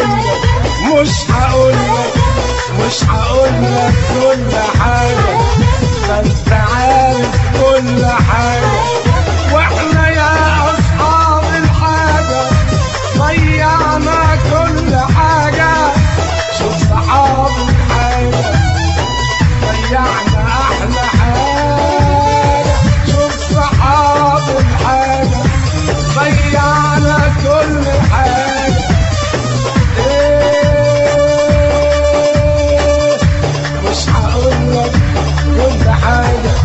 لك مش هقول لك مش هقول لك كل حاجة ما انت عارف كل حاجة واحنا يا اصحاب الحاجة ضيعنا كل حاجة شوف صحاب الحاجة ضيعنا احلى حاجة شوف صحاب الحاجة ضيعنا كل حاجة إيه مش هقول لك كل حاجة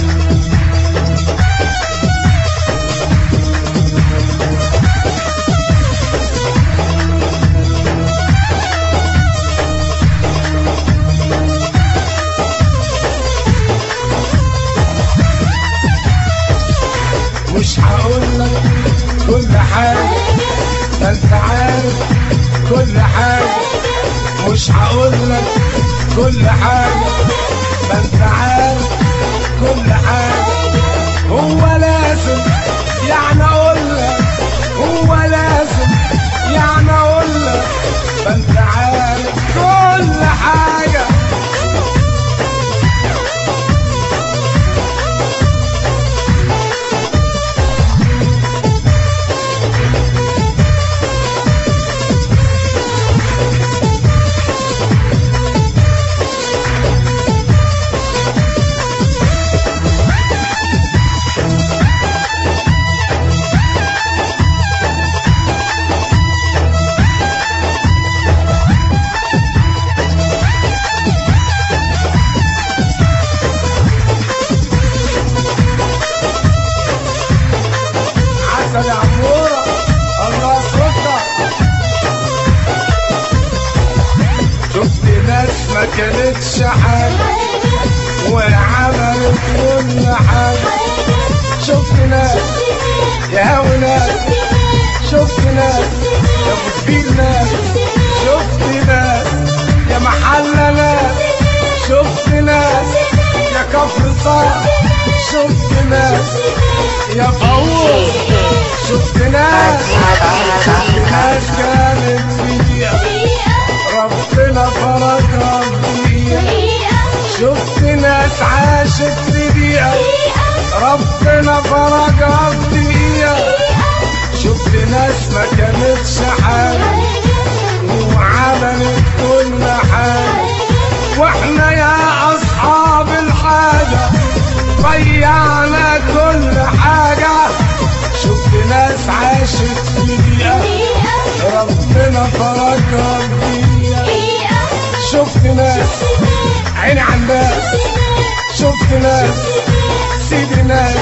مش هقول لك كل حاجة ده انت عارف كل حاجة مش هقول لك كل حاجة ده انت عارف كل حاجة هو لازم يعني اقول لك هو لازم يعني اقول لك ده انت عارف كل حاجة عسل يا عمورة الله يسرتها شفت ناس ما كانتش حاجة وعملت كل حاجة شفت ناس يا هوي ناس شفت ناس يا مدبير ناس شفت ناس يا محل ناس شفت ناس يا كفر صار شفت ناس يا فوق شفت ناس ناس كانت في دقيقة ربنا فرجها في دقيقة شفت ناس عاشت في دقيقة ربنا فرجها في دقيقة شفت ناس ما كانتش حاجة وعملت كل حاجة واحنا يا اصحاب الحاجة ضيعنا كل حاجة شفت ناس عاشت في دقيقة ربنا فرجها في دقيقة شفت ناس عيني على الناس شفت ناس سيدي ناس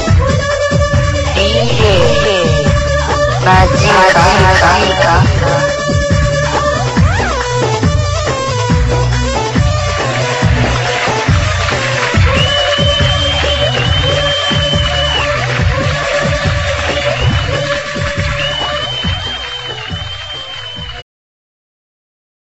Bazika.